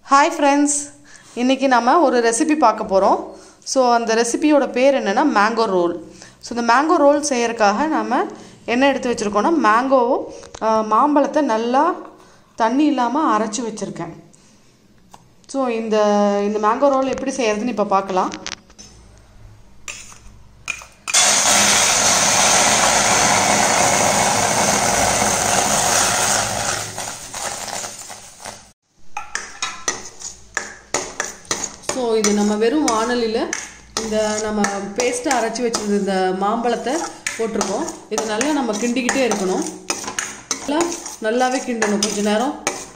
hi friends இன்றைக்கி நம்ம ஒரு ரெசிபி பார்க்க போகிறோம் ஸோ அந்த ரெசிபியோட பேர் என்னென்னா மேங்கோ ரோல் ஸோ இந்த மேங்கோ ரோல் செய்யறதுக்காக நம்ம என்ன எடுத்து வச்சுருக்கோன்னா மேங்கோவும் மாம்பழத்தை நல்லா தண்ணி இல்லாமல் அரைச்சி வச்சுருக்கேன் ஸோ இந்த இந்த மேங்கோ ரோல் எப்படி செய்கிறதுன்னு இப்போ பார்க்கலாம் ஸோ இது நம்ம வெறும் வானலியில் இந்த நம்ம பேஸ்ட்டை அரைச்சி வச்சிருந்த இந்த மாம்பழத்தை போட்டிருக்கோம் இது நல்லா நம்ம கிண்டிக்கிட்டே இருக்கணும் நல்லா நல்லாவே கிண்டணும் கொஞ்ச நேரம்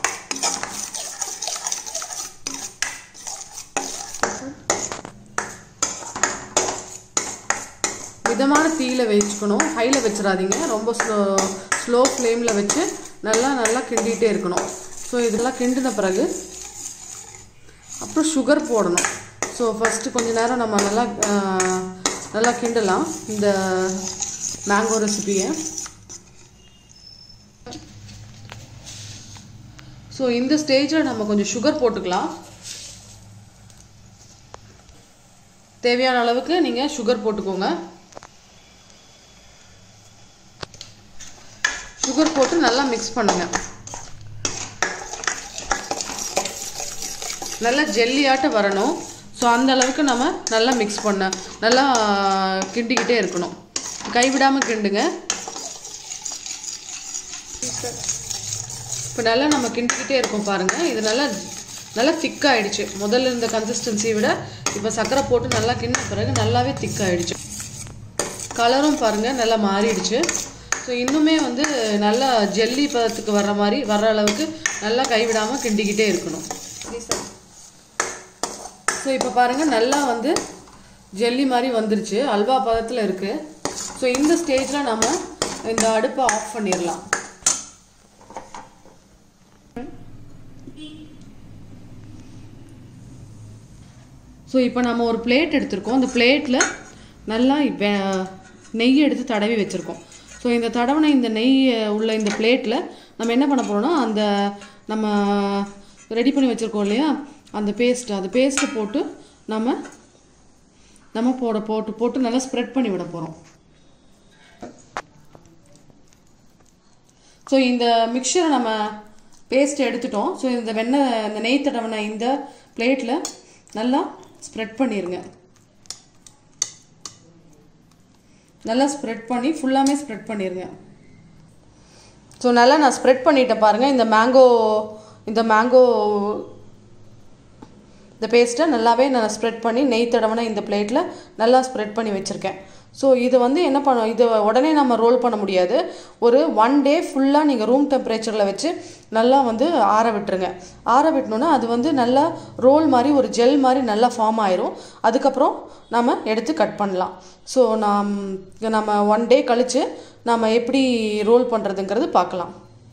மிதமான தீயில் வச்சுக்கணும் ஹையில் வச்சிடாதீங்க ரொம்ப ஸ்லோ ஸ்லோ ஃப்ளேமில் வச்சு நல்லா நல்லா கிண்டிகிட்டே இருக்கணும் ஸோ இதெல்லாம் கிண்டின பிறகு அப்புறம் சுகர் போடணும் ஸோ ஃபஸ்ட்டு கொஞ்ச நேரம் நம்ம நல்லா நல்லா கிண்டலாம் இந்த மேங்கோ ரெசிபியை ஸோ இந்த ஸ்டேஜில் நம்ம கொஞ்சம் சுகர் போட்டுக்கலாம் தேவையான அளவுக்கு நீங்கள் சுகர் போட்டுக்கோங்க சுகர் போட்டு நல்லா மிக்ஸ் பண்ணுங்கள் நல்லா ஜெல்லியாட்ட வரணும் ஸோ அந்த அளவுக்கு நம்ம நல்லா மிக்ஸ் பண்ண நல்லா கிண்டிக்கிட்டே இருக்கணும் கைவிடாமல் கிண்டுங்க இப்போ நல்லா நம்ம கிண்டிக்கிட்டே இருக்கோம் பாருங்கள் இது நல்லா நல்லா திக்காயிடுச்சு முதல்ல இருந்த கன்சிஸ்டன்சியை விட இப்போ சர்க்கரை போட்டு நல்லா கிண்டின பிறகு நல்லாவே திக்காயிடுச்சு கலரும் பாருங்கள் நல்லா மாறிடுச்சு ஸோ இன்னுமே வந்து நல்லா ஜெல்லி பதத்துக்கு வர்ற மாதிரி வர்ற அளவுக்கு நல்லா கைவிடாமல் கிண்டிக்கிட்டே இருக்கணும் ஸோ இப்போ பாருங்கள் நல்லா வந்து ஜெல்லி மாதிரி வந்துருச்சு அல்வா பதத்தில் இருக்குது ஸோ இந்த ஸ்டேஜில் நம்ம இந்த அடுப்பை ஆஃப் பண்ணிடலாம் ஸோ இப்போ நம்ம ஒரு பிளேட் எடுத்திருக்கோம் அந்த பிளேட்டில் நல்லா இப்போ நெய் எடுத்து தடவி வச்சுருக்கோம் ஸோ இந்த தடவின இந்த நெய் உள்ள இந்த பிளேட்டில் நம்ம என்ன பண்ண போகிறோம்னா அந்த நம்ம ரெடி பண்ணி வச்சுருக்கோம் இல்லையா அந்த பேஸ்ட்டு அந்த பேஸ்ட்டை போட்டு நம்ம நம்ம போட போட்டு போட்டு நல்லா ஸ்ப்ரெட் பண்ணி விட போகிறோம் ஸோ இந்த மிக்சரை நம்ம பேஸ்ட் எடுத்துட்டோம் ஸோ இந்த வெண்ணெய் இந்த நெய் தடவின இந்த பிளேட்டில் நல்லா ஸ்ப்ரெட் பண்ணிடுங்க நல்லா ஸ்ப்ரெட் பண்ணி ஃபுல்லாமே ஸ்ப்ரெட் பண்ணிடுங்க ஸோ நல்லா நான் ஸ்ப்ரெட் பண்ணிட்டேன் பாருங்கள் இந்த மேங்கோ இந்த மேங்கோ இந்த பேஸ்ட்டை நல்லாவே நான் ஸ்ப்ரெட் பண்ணி நெய் தடவின இந்த பிளேட்டில் நல்லா ஸ்ப்ரெட் பண்ணி வச்சுருக்கேன் ஸோ இது வந்து என்ன பண்ண இது உடனே நம்ம ரோல் பண்ண முடியாது ஒரு ஒன் டே ஃபுல்லாக நீங்கள் ரூம் டெம்பரேச்சரில் வச்சு நல்லா வந்து ஆற விட்டுருங்க ஆற விட்டணுன்னா அது வந்து நல்லா ரோல் மாதிரி ஒரு ஜெல் மாதிரி நல்லா ஃபார்ம் ஆயிரும் அதுக்கப்புறம் நம்ம எடுத்து கட் பண்ணலாம் ஸோ நாம் நம்ம ஒன் டே கழித்து நம்ம எப்படி ரோல் பண்ணுறதுங்கிறது பார்க்கலாம்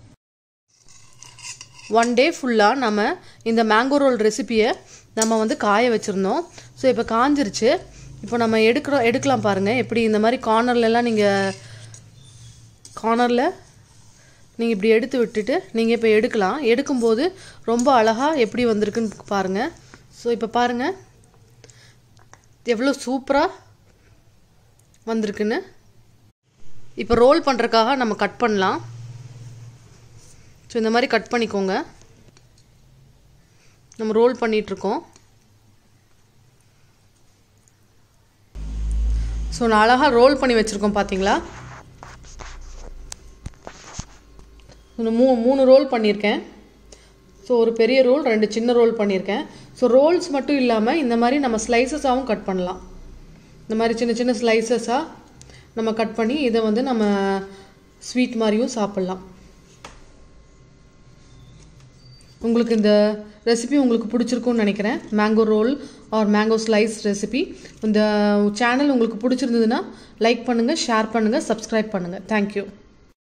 ஒன் டே ஃபுல்லாக நம்ம இந்த மேங்கோ ரோல் ரெசிப்பியை நம்ம வந்து காய வச்சுருந்தோம் ஸோ இப்போ காஞ்சிருச்சு இப்போ நம்ம எடுக்கிறோம் எடுக்கலாம் பாருங்கள் எப்படி இந்த மாதிரி கார்னர்லலாம் நீங்கள் கார்னரில் நீங்கள் இப்படி எடுத்து விட்டுட்டு நீங்கள் இப்போ எடுக்கலாம் எடுக்கும்போது ரொம்ப அழகாக எப்படி வந்திருக்குன்னு பாருங்கள் ஸோ இப்போ பாருங்கள் எவ்வளோ சூப்பராக வந்திருக்குன்னு இப்போ ரோல் பண்ணுறக்காக நம்ம கட் பண்ணலாம் ஸோ இந்த மாதிரி கட் பண்ணிக்கோங்க நம்ம ரோல் பண்ணிகிட்ருக்கோம் ஸோ நான் அழகாக ரோல் பண்ணி வச்சுருக்கோம் பார்த்தீங்களா மூ மூணு ரோல் பண்ணியிருக்கேன் ஸோ ஒரு பெரிய ரோல் ரெண்டு சின்ன ரோல் பண்ணியிருக்கேன் ஸோ ரோல்ஸ் மட்டும் இல்லாமல் இந்த மாதிரி நம்ம ஸ்லைசஸாகவும் கட் பண்ணலாம் இந்த மாதிரி சின்ன சின்ன ஸ்லைசஸாக நம்ம கட் பண்ணி இதை வந்து நம்ம ஸ்வீட் மாதிரியும் சாப்பிட்லாம் உங்களுக்கு இந்த ரெசிபி உங்களுக்கு பிடிச்சிருக்கும்னு நினைக்கிறேன் mango roll or mango slice recipe இந்த சேனல் உங்களுக்கு பிடிச்சிருந்ததுன்னா லைக் பண்ணுங்கள் ஷேர் பண்ணுங்கள் சப்ஸ்கிரைப் பண்ணுங்கள் தேங்க்யூ